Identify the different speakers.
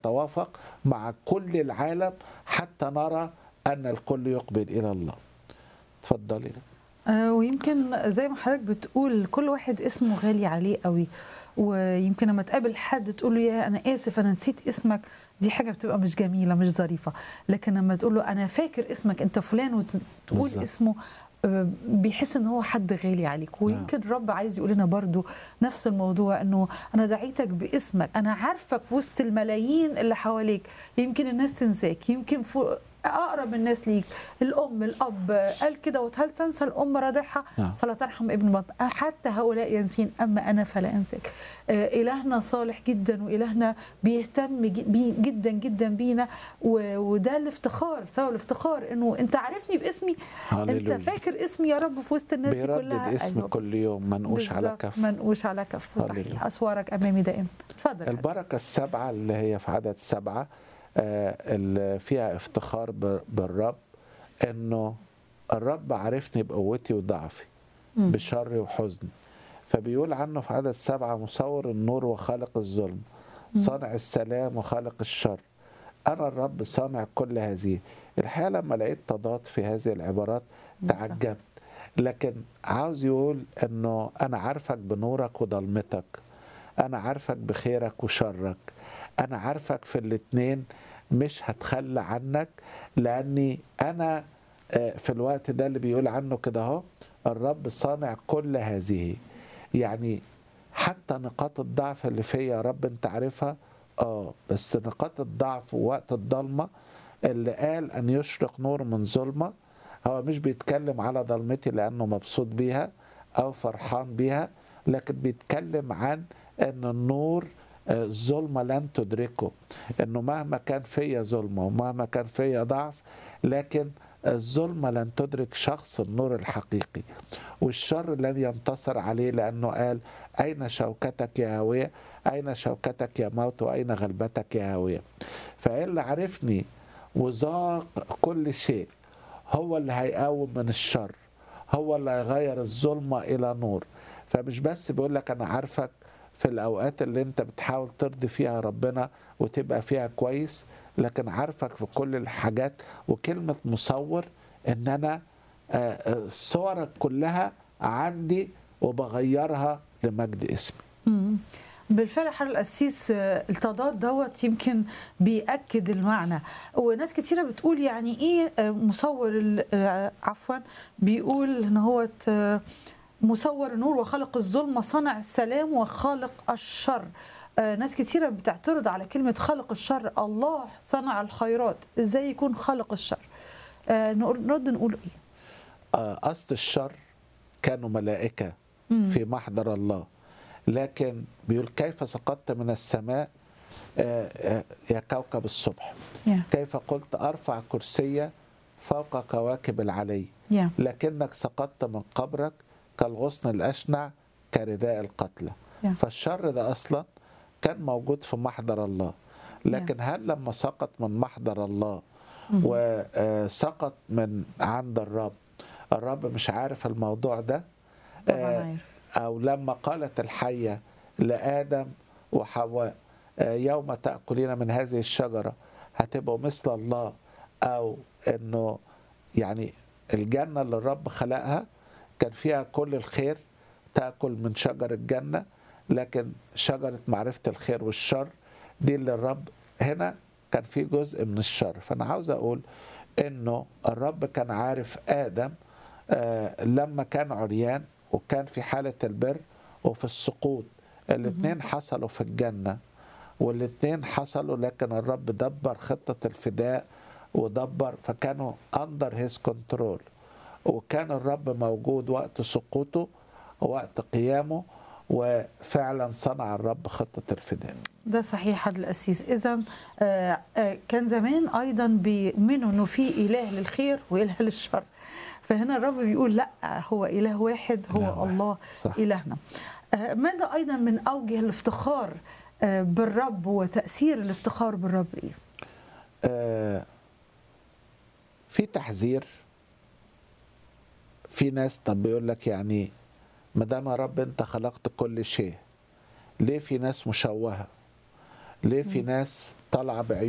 Speaker 1: نتوافق مع كل العالم حتى نرى أن الكل يقبل إلى الله تفضلي
Speaker 2: آه، ويمكن زي ما حضرتك بتقول كل واحد اسمه غالي عليه قوي ويمكن لما تقابل حد تقول له يا انا اسف انا نسيت اسمك دي حاجه بتبقى مش جميله مش ظريفه لكن لما تقول له انا فاكر اسمك انت فلان وتقول
Speaker 1: بالظبط.
Speaker 2: اسمه آه، بيحس ان هو حد غالي عليك ويمكن الرب عايز يقول لنا برضو نفس الموضوع انه انا دعيتك باسمك انا عارفك في وسط الملايين اللي حواليك يمكن الناس تنساك يمكن فوق اقرب الناس ليك الام الاب قال كده وهل تنسى الام رضعها
Speaker 1: نعم.
Speaker 2: فلا ترحم ابن بطن حتى هؤلاء ينسين اما انا فلا انساك آه، الهنا صالح جدا والهنا بيهتم ج- بي جدا جدا بينا و- وده الافتخار سبب الافتخار انه انت عارفني باسمي
Speaker 1: هللويا.
Speaker 2: انت فاكر اسمي يا رب في وسط الناس دي
Speaker 1: بيردد
Speaker 2: كلها
Speaker 1: اسم
Speaker 2: أيوة
Speaker 1: كل
Speaker 2: بس-
Speaker 1: يوم منقوش على
Speaker 2: بالظبط،
Speaker 1: كف
Speaker 2: منقوش على كف صحيح
Speaker 1: هللويا.
Speaker 2: اسوارك امامي دائما اتفضل يا
Speaker 1: البركة السبعة اللي هي في عدد سبعة آه، اللي فيها افتخار بر- بالرب انه الرب عرفني بقوتي وضعفي
Speaker 2: مم.
Speaker 1: بشري وحزني فبيقول عنه في عدد سبعة مصور النور وخالق الظلم صانع السلام وخالق الشر أنا الرب صانع كل هذه الحقيقة لما لقيت تضاد في هذه العبارات
Speaker 2: بالظبط.
Speaker 1: تعجبت لكن عاوز يقول انه انا عارفك بنورك وضلمتك انا عارفك بخيرك وشرك انا عارفك في الاتنين مش هتخلى عنك لاني انا آه، في الوقت ده اللي بيقول عنه كده اهو الرب صانع كل هذه يعني حتى نقاط الضعف اللي فيا يا رب انت عارفها اه بس نقاط الضعف ووقت الضلمه اللي قال ان يشرق نور من ظلمه هو مش بيتكلم على ضلمتي لانه مبسوط بيها او فرحان بيها لكن بيتكلم عن ان النور آه، الظلمه لن تدركه انه مهما كان فيا ظلمه ومهما كان فيا ضعف لكن الظلمه لن تدرك شخص النور الحقيقي والشر لن ينتصر عليه لانه قال اين شوكتك يا هاويه اين شوكتك يا موت واين غلبتك يا هاويه فاللي عرفني وذاق كل شيء هو اللي هيقاوم من الشر هو اللي هيغير الظلمة إلى نور فمش بس بيقول لك أنا عارفك في الأوقات اللي أنت بتحاول ترضي فيها ربنا وتبقى فيها كويس لكن عارفك في كل الحاجات وكلمة مصور إن أنا آه، آه، صورك كلها عندي وبغيرها لمجد اسمي
Speaker 2: مم. بالفعل حر القسيس آه، التضاد دوت يمكن بيأكد المعنى وناس كتيرة بتقول يعني ايه آه، مصور ال- آه، عفوا بيقول ان هو ت- مصور النور وخالق الظلمة صنع السلام وخالق الشر آه، ناس كتيرة بتعترض على كلمة خالق الشر الله صنع الخيرات ازاي يكون خالق الشر آه، نقول نرد نقول ايه
Speaker 1: آه، أصل الشر كانوا ملائكة
Speaker 2: مم.
Speaker 1: في محضر الله لكن بيقول كيف سقطت من السماء آه، آه، يا كوكب الصبح
Speaker 2: يا
Speaker 1: كيف قلت أرفع كرسي فوق كواكب العلي
Speaker 2: يا
Speaker 1: لكنك سقطت من قبرك كالغصن الأشنع كرداء القتلى
Speaker 2: يا.
Speaker 1: فالشر ده أصلا كان موجود في محضر الله لكن هل لما سقط من محضر الله
Speaker 2: مم.
Speaker 1: وسقط من عند الرب الرب مش عارف الموضوع ده
Speaker 2: طبعا
Speaker 1: آه،
Speaker 2: عارف.
Speaker 1: أو لما قالت الحية لآدم وحواء آه، يوم تأكلين من هذه الشجرة هتبقوا مثل الله أو إنه يعني الجنة اللي الرب خلقها كان فيها كل الخير تأكل من شجر الجنة لكن شجرة معرفة الخير والشر دي اللي الرب هنا كان في جزء من الشر فأنا عاوز أقول إنه الرب كان عارف آدم آه، لما كان عريان وكان في حالة البر وفي السقوط الاثنين حصلوا في الجنة والاثنين حصلوا لكن الرب دبر خطة الفداء ودبر فكانوا under his control وكان الرب موجود وقت سقوطه ووقت قيامه وفعلا صنع الرب خطة الفداء
Speaker 2: ده صحيح حد القسيس اذا آه، آه، كان زمان ايضا بيؤمنوا انه في اله للخير واله للشر فهنا الرب بيقول لا هو اله واحد هو
Speaker 1: إله واحد.
Speaker 2: الله
Speaker 1: صح.
Speaker 2: الهنا آه، ماذا ايضا من اوجه الافتخار آه، بالرب وتاثير الافتخار بالرب ايه
Speaker 1: آه، في تحذير في ناس طب بيقول لك يعني ما دام يا رب انت خلقت كل شيء ليه في ناس مشوهه ليه في ناس طالعه بعيون